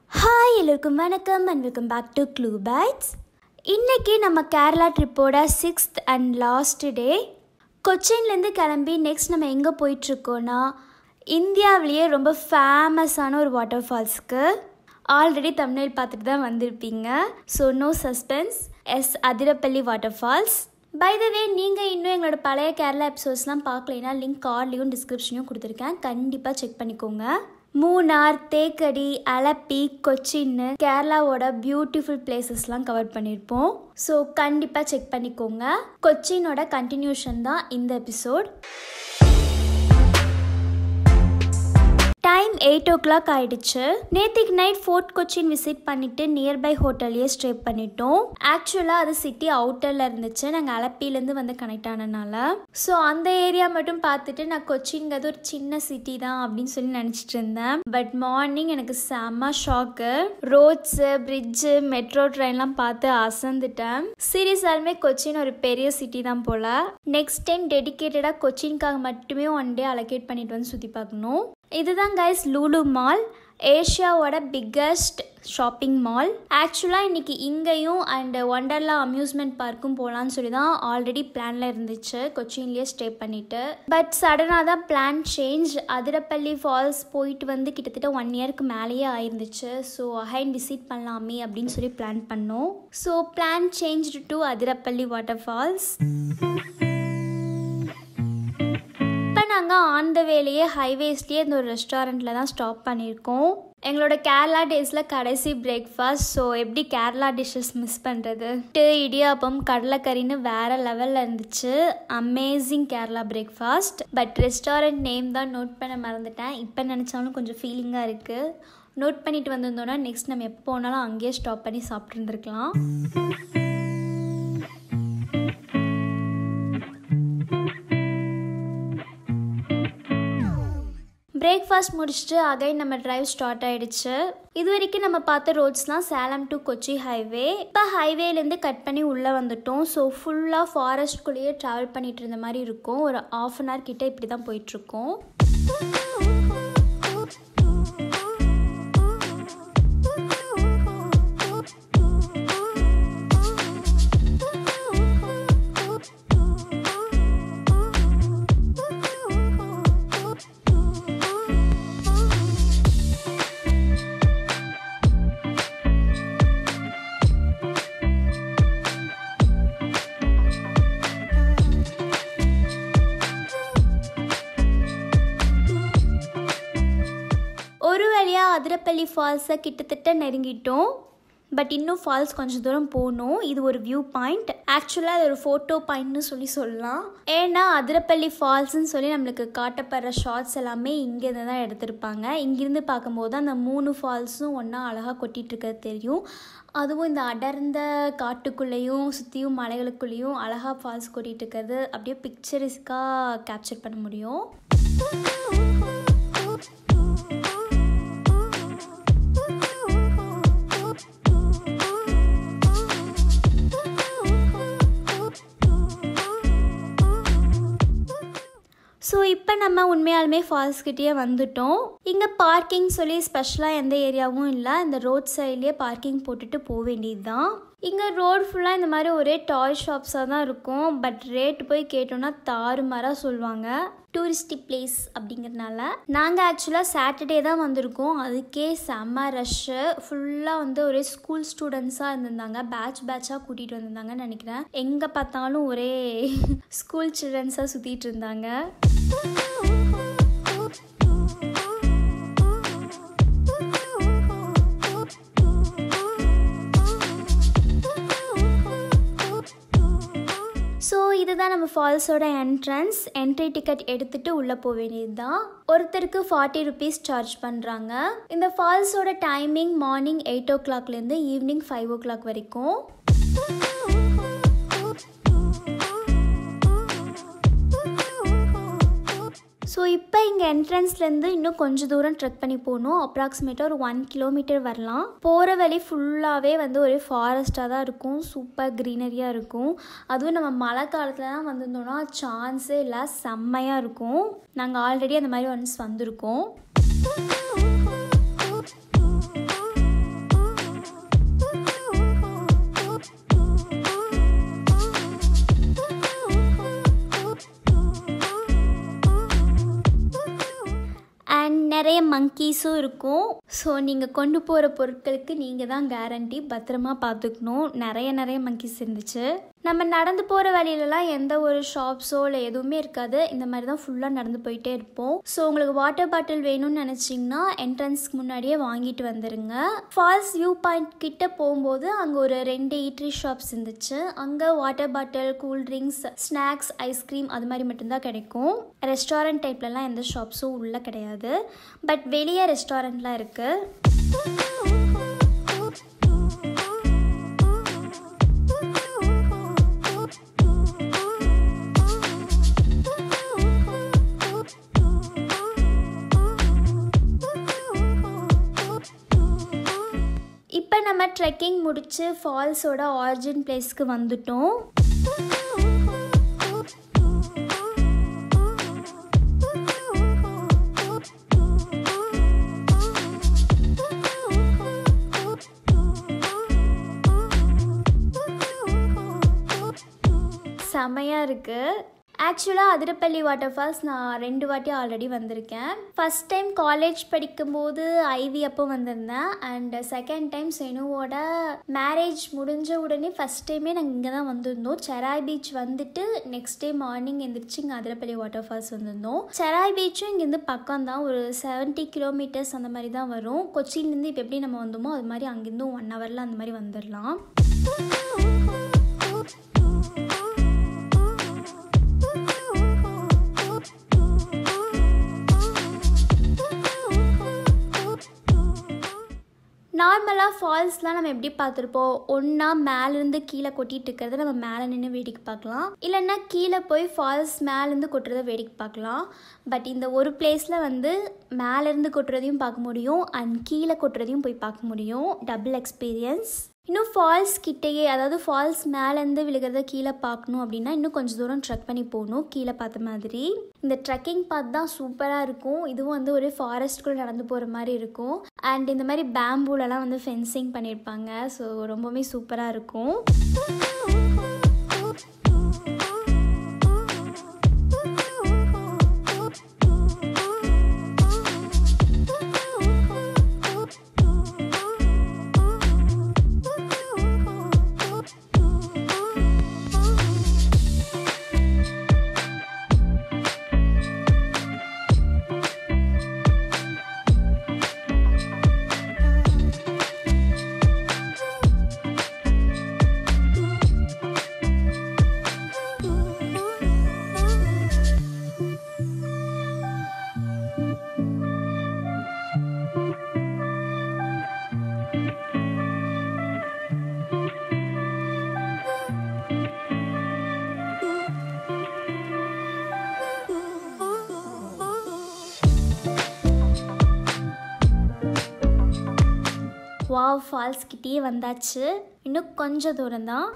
hi எல்லோருக்கும் வணக்கம் and welcome back to Clue Bites இன்றைக்கி நம்ம கேரளா ட்ரிப்போட சிக்ஸ்த் அண்ட் லாஸ்ட் டே கொச்சின்லேருந்து கிளம்பி நெக்ஸ்ட் நம்ம எங்கே போயிட்டுருக்கோன்னா இந்தியாவிலேயே ரொம்ப ஃபேமஸான ஒரு வாட்டர் ஃபால்ஸ்க்கு ஆல்ரெடி தமிழ் பார்த்துட்டு தான் வந்திருப்பீங்க so no suspense yes Athirappilly water falls by the way நீங்கள் இன்னும் எங்களோட பழைய கேரளா எபிசோட்ஸ்லாம் பார்க்கலைன்னா லிங்க் கார்ட்லேயும் டிஸ்கிரிப்ஷனையும் கொடுத்துருக்கேன் கண்டிப்பாக செக் பண்ணிக்கோங்க மூணார் தேக்கடி அலப்பி கொச்சின்னு கேரளாவோட பியூட்டிஃபுல் பிளேசஸ்லாம் கவர் பண்ணியிருப்போம் ஸோ கண்டிப்பாக செக் பண்ணிக்கோங்க கொச்சினோட கண்டினியூஷன் தான் இந்த episode time eight o'clock ஆயிடுச்சு நேத்திக்கு நைட் ஃபோர்ட் கொச்சின் விசிட் பண்ணிட்டு நியர்பை ஹோட்டல்லையே ஸ்டே பண்ணிட்டோம் ஆக்சுவலாக அது சிட்டி அவுட்டரில் இருந்துச்சு நாங்கள் அலப்பிலேருந்து வந்து கனெக்ட் ஆனனால ஸோ அந்த ஏரியா மட்டும் பார்த்துட்டு நான் கொச்சின்ங்கிறது ஒரு சின்ன சிட்டி தான் அப்படின்னு சொல்லி நினச்சிட்டு இருந்தேன் பட் மார்னிங் எனக்கு செம்ம ஷாக்கு ரோட்ஸு பிரிட்ஜு மெட்ரோ ட்ரெயின்லாம் பார்த்து அசந்துட்டேன் சீரியஸாலுமே கொச்சின் ஒரு பெரிய சிட்டி தான் போல் நெக்ஸ்ட் டைம் டெடிக்கேட்டடாக கொச்சின்காக மட்டுமே ஒன் டே அலோகேட் பண்ணிட்டு வந்து சுற்றி பார்க்கணும் இதுதான் கைஸ் லூலு மால் ஏஷியாவோட பிக்கஸ்ட் ஷாப்பிங் மால் ஆக்சுவலாக இன்றைக்கி இங்கேயும் அண்ட் ஒண்டர்லா அம்யூஸ்மெண்ட் பார்க்கும் போகலான்னு சொல்லி தான் ஆல்ரெடி பிளானில் இருந்துச்சு கொச்சின்லேயே ஸ்டே பண்ணிவிட்டு பட் சடனாக தான் பிளான் சேஞ்ச் அதிரப்பள்ளி ஃபால்ஸ் போயிட்டு வந்து கிட்டத்தட்ட ஒன் இயருக்கு மேலேயே ஆயிருந்துச்சு ஸோ அகைன் விசிட் பண்ணலாமே அப்படின்னு சொல்லி பிளான் பண்ணோம் so plan change to Athirappilly water falls இப்போ நாங்கள் ஆன் த வேலையே ஹைவேஸ்லேயே இந்த ஒரு ரெஸ்டாரண்ட்டில் தான் ஸ்டாப் பண்ணியிருக்கோம் எங்களோட கேரளா டேஸில் கடைசி பிரேக்ஃபாஸ்ட் ஸோ எப்படி கேரளா டிஷ்ஷஸ் மிஸ் பண்ணுறது இடியாப்பம் கடலைக்கறின்னு வேறு லெவலில் இருந்துச்சு amazing Kerala breakfast but restaurant name தான் நோட் பண்ண மறந்துட்டேன் இப்போ நினச்சாலும் கொஞ்சம் ஃபீலிங்காக இருக்குது நோட் பண்ணிட்டு வந்திருந்தோன்னா நெக்ஸ்ட் நம்ம எப்போ போனாலும் அங்கேயே ஸ்டாப் பண்ணி சாப்பிட்டு இருந்திருக்கலாம் பிரேக்ஃபாஸ்ட் முடிச்சுட்டு அகைன் நம்ம டிரைவ் ஸ்டார்ட் ஆயிடுச்சு இது வரைக்கும் நம்ம பார்த்த ரோட்ஸ்லாம் சேலம் டு கொச்சி ஹைவே இப்போ ஹைவேலேருந்து கட் பண்ணி உள்ளே வந்துட்டோம் ஸோ ஃபுல்லாக ஃபாரஸ்ட்குள்ளேயே ட்ராவல் பண்ணிட்டு இருந்த மாதிரி இருக்கும் ஒரு ஆஃப் அன் ஹவர் கிட்ட இப்படி தான் போயிட்டுருக்கோம் ஒரு வழியாக அதிரப்பள்ளி ஃபால்ஸை கிட்டத்தட்ட நெருங்கிட்டோம் பட் இன்னும் ஃபால்ஸ் கொஞ்சம் தூரம் போகணும் இது ஒரு வியூ பாயிண்ட் ஆக்சுவலாக அது ஒரு ஃபோட்டோ பாயிண்ட்னு சொல்லி சொல்லலாம் ஏன்னா அதிரப்பள்ளி ஃபால்ஸ்ன்னு சொல்லி நம்மளுக்கு காட்டப்படுற ஷார்ட்ஸ் எல்லாமே இங்கேருந்து தான் எடுத்திருப்பாங்க இங்கேருந்து பார்க்கும்போது அந்த மூணு ஃபால்ஸும் ஒன்றா அழகாக கொட்டிகிட்டு இருக்கிறது தெரியும் அதுவும் இந்த அடர்ந்த காட்டுக்குள்ளேயும் சுற்றியும் மலைகளுக்குள்ளேயும் அழகாக ஃபால்ஸ் கொட்டிகிட்டு இருக்கிறது அப்படியே பிக்சரிஸ்க்காக கேப்சர் பண்ண முடியும் ஸோ இப்போ நம்ம உண்மையாலுமே ஃபால்ஸ் கிட்டேயே வந்துட்டோம் இங்கே பார்க்கிங் சொல்லி ஸ்பெஷலாக எந்த ஏரியாவும் இல்லை இந்த ரோட் சைட்லேயே பார்க்கிங் போட்டுட்டு போக வேண்டியது தான் இங்கே ரோடு ஃபுல்லாக இந்த மாதிரி ஒரே டாய் ஷாப்ஸாக தான் இருக்கும் பட் ரேட் போய் கேட்டோன்னா தாறுமாறாக சொல்லுவாங்க டூரிஸ்டி பிளேஸ் அப்படிங்கிறதுனால நாங்கள் ஆக்சுவலாக சாட்டர்டே தான் வந்திருக்கோம் அதுக்கே செம்ம ரஷ்ஷு ஃபுல்லாக வந்து ஒரே ஸ்கூல் ஸ்டூடெண்ட்ஸாக இருந்திருந்தாங்க பேட்ச் பேட்சாக கூட்டிகிட்டு வந்திருந்தாங்கன்னு நினைக்கிறேன் எங்கே பார்த்தாலும் ஒரே ஸ்கூல் சில்ட்ரன்ஸாக சுற்றிட்டு இருந்தாங்க ஸோ இதுதான் நம்ம ஃபால்ஸோட என்ட்ரன்ஸ் என்ட்ரி டிக்கெட் எடுத்துட்டு உள்ளே போக வேண்டியது தான் ஒருத்தருக்கு ஃபார்ட்டி ருபீஸ் சார்ஜ் பண்ணுறாங்க இந்த ஃபால்ஸோட டைமிங் மார்னிங் எயிட் ஓ கிளாக்லேருந்து ஈவினிங் ஃபைவ் ஓ கிளாக் வரைக்கும் ஸோ இப்போ இங்கே என்ட்ரன்ஸ்லேருந்து இன்னும் கொஞ்சம் தூரம் ட்ரெக் பண்ணி போகணும் அப்ராக்சிமேட்டாக ஒரு ஒன் கிலோமீட்டர் வரலாம் போகிற வழி ஃபுல்லாகவே வந்து ஒரே ஃபாரஸ்ட்டாக தான் இருக்கும் சூப்பர் க்ரீனரியாக இருக்கும் அதுவும் நம்ம மழை காலத்துலலாம் வந்திருந்தோம்னா சான்ஸே இல்லை செம்மையாக இருக்கும் நாங்கள் ஆல்ரெடி அந்த மாதிரி ஒன்ஸ் வந்திருக்கோம் நிறைய மங்கீஸும் இருக்கும் ஸோ நீங்கள் கொண்டு போகிற பொருட்களுக்கு நீங்கள் தான் கேரண்டி பத்திரமா பார்த்துக்கணும் நிறைய நிறைய மங்கீஸ் இருந்துச்சு நம்ம நடந்து போகிற வழியிலலாம் எந்த ஒரு ஷாப்ஸோ இல்லை எதுவுமே இருக்காது இந்த மாதிரி தான் ஃபுல்லாக நடந்து போயிட்டே இருப்போம் ஸோ உங்களுக்கு வாட்டர் பாட்டில் வேணும்னு நினச்சிங்கன்னா என்ட்ரன்ஸ்க்கு முன்னாடியே வாங்கிட்டு வந்துடுங்க ஃபால்ஸ் வியூ பாயிண்ட் கிட்ட போகும்போது அங்கே ஒரு ரெண்டு ஈட்ரி ஷாப்ஸ் இருந்துச்சு அங்கே water bottle cool drinks snacks ice cream அது மாதிரி மட்டும்தான் கிடைக்கும் ரெஸ்டாரண்ட் டைப்லலாம் எந்த ஷாப்ஸும் உள்ளே கிடையாது பட் வெளியே ரெஸ்டாரண்ட்லாம் இருக்குது இப்போ நம்ம ட்ரெக்கிங் முடிச்சு ஃபால்ஸோட ஆரிஜின் பிளேஸ்க்கு வந்துட்டோம் செமையாக இருக்குது ஆக்சுவலாக அதிரப்பள்ளி வாட்டர் ஃபால்ஸ் நான் ரெண்டு வாட்டி ஆல்ரெடி வந்திருக்கேன் ஃபஸ்ட் டைம் காலேஜ் படிக்கும்போது ஐவி அப்போ வந்திருந்தேன் அண்ட் செகண்ட் டைம் செனுவோட மேரேஜ் முடிஞ்ச உடனே ஃபஸ்ட் டைமே நாங்கள் இங்கே தான் வந்திருந்தோம் செராய் பீச் வந்துட்டு நெக்ஸ்ட் டே மார்னிங் எந்திரிச்சு இங்கே அதிரப்பள்ளி வாட்டர் ஃபால்ஸ் வந்திருந்தோம் செராய் பீச்சும் இங்கேருந்து பக்கம் தான் ஒரு செவன்ட்டி கிலோமீட்டர்ஸ் அந்த மாதிரி தான் வரும் கொச்சின்லேருந்து இப்போ எப்படி நம்ம வந்தோமோ அது மாதிரி அங்கேருந்து ஒன் ஹவரில் அந்த மாதிரி வந்துடலாம் நார்மலாக ஃபால்ஸ்லாம் நம்ம எப்படி பார்த்துருப்போம் ஒன்றா மேலேருந்து கீழே கொட்டிட்டு இருக்கிறத நம்ம மேலே நின்று வேடிக்கை பார்க்கலாம் இல்லைன்னா கீழே போய் ஃபால்ஸ் மேலேருந்து கொட்டுறத வேடிக்கை பார்க்கலாம் பட் இந்த ஒரு பிளேஸில் வந்து மேலேருந்து கொட்டுறதையும் பார்க்க முடியும் அண்ட் கீழே கொட்டுறதையும் போய் பார்க்க முடியும் டபுள் எக்ஸ்பீரியன்ஸ் இன்னும் ஃபால்ஸ் கிட்டேயே அதாவது ஃபால்ஸ் மேலேருந்து விழுகிறத கீழே பார்க்கணும் அப்படின்னா இன்னும் கொஞ்சம் தூரம் ட்ரெக் பண்ணி போகணும் கீழே பார்த்த மாதிரி இந்த ட்ரெக்கிங் பாத் தான் சூப்பராக இருக்கும் இதுவும் வந்து ஒரு ஃபாரஸ்ட்குள்ளே நடந்து போகிற மாதிரி இருக்கும் அண்ட் இந்த மாதிரி பேம்பூலெலாம் வந்து ஃபென்சிங் பண்ணியிருப்பாங்க ஸோ ரொம்பவுமே சூப்பராக இருக்கும் வாவ் ஃபால்ஸ் கிட்டேயே வந்தாச்சு இன்னும் கொஞ்சம் தூரம் தான்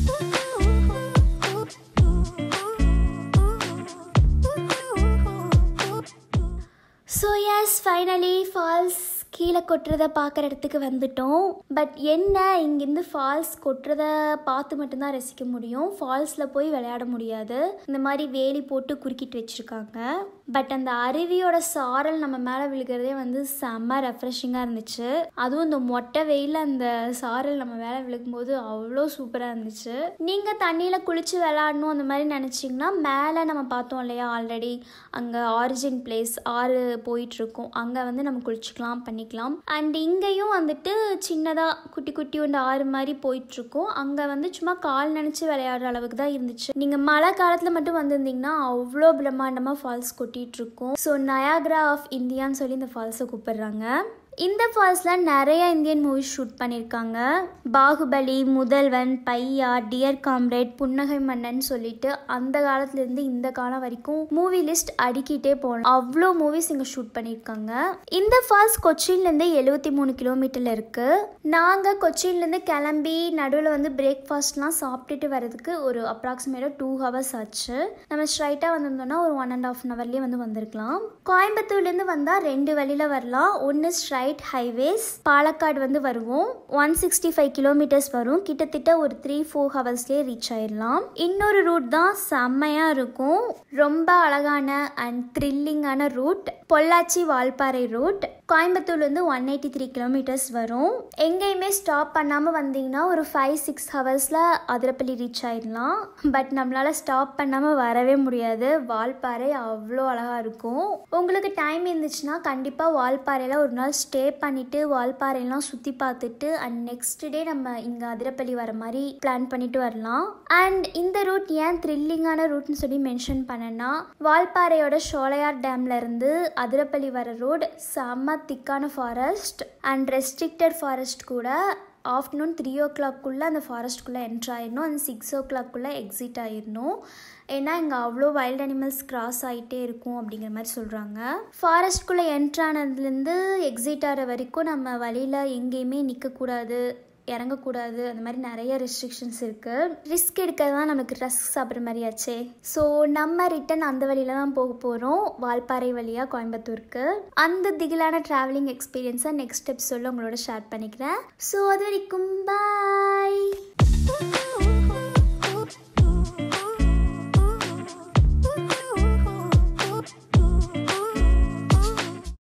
ஸோ எஸ் ஃபைனலி ஃபால்ஸ் கீழே கொட்டுறத பார்க்குற இடத்துக்கு வந்துட்டோம் பட் என்ன இங்கேருந்து ஃபால்ஸ் கொட்டுறத பார்த்து மட்டும்தான் ரசிக்க முடியும் ஃபால்ஸில் போய் விளையாட முடியாது இந்த மாதிரி வேலி போட்டு குறுக்கிட்டு வச்சுருக்காங்க பட் அந்த அருவியோட சாரல் நம்ம மேலே விழுகிறதே வந்து செம்ம ரெஃப்ரெஷிங்காக இருந்துச்சு அதுவும் இந்த மொட்டை வெயிலில் அந்த சாரல் நம்ம மேலே விழுகும்போது அவ்வளோ சூப்பராக இருந்துச்சு நீங்கள் தண்ணியில் குளித்து விளையாடணும் அந்த மாதிரி நினச்சிங்கன்னா மேலே நம்ம பார்த்தோம் இல்லையா ஆல்ரெடி அங்கே ஆரிஜின் பிளேஸ் ஆறு போயிட்டுருக்கோம் அங்கே வந்து நம்ம குளிச்சுக்கலாம் பண்ணிக்கலாம் அண்ட் இங்கேயும் வந்துட்டு சின்னதாக குட்டி குட்டி ஒன்று ஆறு மாதிரி போயிட்டுருக்கோம் அங்கே வந்து சும்மா கால் நினச்சி விளையாடுற அளவுக்கு தான் இருந்துச்சு நீங்கள் மழை காலத்தில் மட்டும் வந்திருந்தீங்கன்னா அவ்வளோ பிரம்மாண்டமாக ஃபால்ஸ் கொட்டிகிட்ருக்கோம் ஸோ நயாக்ரா ஆஃப் இந்தியான்னு சொல்லி இந்த ஃபால்ஸை கூப்பிடுறாங்க இந்த ஃபால்ஸில் நிறைய இந்தியன் மூவிஸ் ஷூட் பண்ணியிருக்காங்க பாகுபலி முதல்வன் பையா டியர் காம்ரேட் புன்னகை மன்னன் சொல்லிட்டு அந்த காலத்துலேருந்து இந்த காலம் வரைக்கும் மூவி லிஸ்ட் அடிக்கிட்டே போகலாம் அவ்வளோ மூவிஸ் இங்கே ஷூட் பண்ணியிருக்காங்க இந்த ஃபால்ஸ் கொச்சின்லேருந்து எழுபத்தி மூணு கிலோமீட்டரில் இருக்குது நாங்கள் கொச்சின்லேருந்து கிளம்பி நடுவில் வந்து பிரேக்ஃபாஸ்ட்லாம் சாப்பிட்டுட்டு வரதுக்கு ஒரு அப்ராக்சிமேட்டாக டூ ஹவர்ஸ் ஆச்சு நம்ம ஸ்ட்ரைட்டாக வந்திருந்தோம்னா ஒரு ஒன் அண்ட் ஆஃப் அன் ஹவர்லேயே வந்து வந்திருக்கலாம் கோயம்புத்தூர்லேருந்து வந்தால் ரெண்டு வழியில் வரலாம் ஒன்று ஸ்ட்ரைட் லைட் ஹைவேஸ் பாலக்காடு வந்து வருவோம் ஒன் சிக்ஸ்டி ஃபைவ் கிலோமீட்டர்ஸ் வரும் கிட்டத்தட்ட ஒரு த்ரீ ஃபோர் ஹவர்ஸ்லேயே ரீச் ஆயிடலாம் இன்னொரு ரூட் தான் செம்மையாக இருக்கும் ரொம்ப அழகான அண்ட் த்ரில்லிங்கான ரூட் பொள்ளாச்சி வால்பாறை ரூட் கோயம்புத்தூர்லேருந்து ஒன் எயிட்டி த்ரீ கிலோமீட்டர்ஸ் வரும் எங்கேயுமே ஸ்டாப் பண்ணாமல் வந்தீங்கன்னா ஒரு ஃபைவ் சிக்ஸ் ஹவர்ஸில் அதிரப்பள்ளி ரீச் ஆயிடலாம் பட் நம்மளால் ஸ்டாப் பண்ணாமல் வரவே முடியாது வால்பாறை அவ்வளோ அழகாக இருக்கும் உங்களுக்கு டைம் இருந்துச்சுன்னா கண்டிப்பாக வால்பாறையில் ஒரு நாள் ஸ்டே பண்ணிவிட்டு வால்பாறையெல்லாம் சுற்றி பார்த்துட்டு அண்ட் நெக்ஸ்ட் டே நம்ம இங்கே அதிரப்பள்ளி வர மாதிரி பிளான் பண்ணிட்டு வரலாம் அண்ட் இந்த ரூட் ஏன் த்ரில்லிங்கான ரூட்னு சொல்லி மென்ஷன் பண்ணேன்னா வால்பாறையோட ஷோலையார் டேம்ல இருந்து அதிரப்பள்ளி வர ரோடு செம்ம திக்கான ஃபாரஸ்ட் அண்ட் ரெஸ்ட்ரிக்டட் ஃபாரஸ்ட் கூட ஆஃப்டர்நூன் த்ரீ ஓ கிளாக்குள்ளே அந்த ஃபாரஸ்ட்குள்ளே என்ட்ரு ஆயிடணும் அந்த சிக்ஸ் ஓ கிளாக்குள்ளே எக்ஸிட் ஆயிடணும் ஏன்னா இங்கே அவ்வளோ வைல்ட் அனிமல்ஸ் கிராஸ் ஆகிட்டே இருக்கும் அப்படிங்கிற மாதிரி சொல்கிறாங்க ஃபாரஸ்ட்குள்ளே என்ட்ரு ஆனதுலேருந்து எக்ஸிட் ஆகிற வரைக்கும் நம்ம வழியில் எங்கேயுமே நிற்கக்கூடாது இறங்கக்கூடாது அந்த மாதிரி நிறைய ரெஸ்ட்ரிக்ஷன்ஸ் இருக்குது ரிஸ்க் எடுக்கிறது தான் நமக்கு ரஸ்க் சாப்பிட்ற மாதிரியாச்சே ஸோ நம்ம ரிட்டன் அந்த வழியில் தான் போக போகிறோம் வால்பாறை வழியாக கோயம்புத்தூருக்கு அந்த திகிலான ட்ராவலிங் எக்ஸ்பீரியன்ஸை நெக்ஸ்ட் எபிசோடில் உங்களோட ஷேர் பண்ணிக்கிறேன் ஸோ அது வரைக்கும் பாய்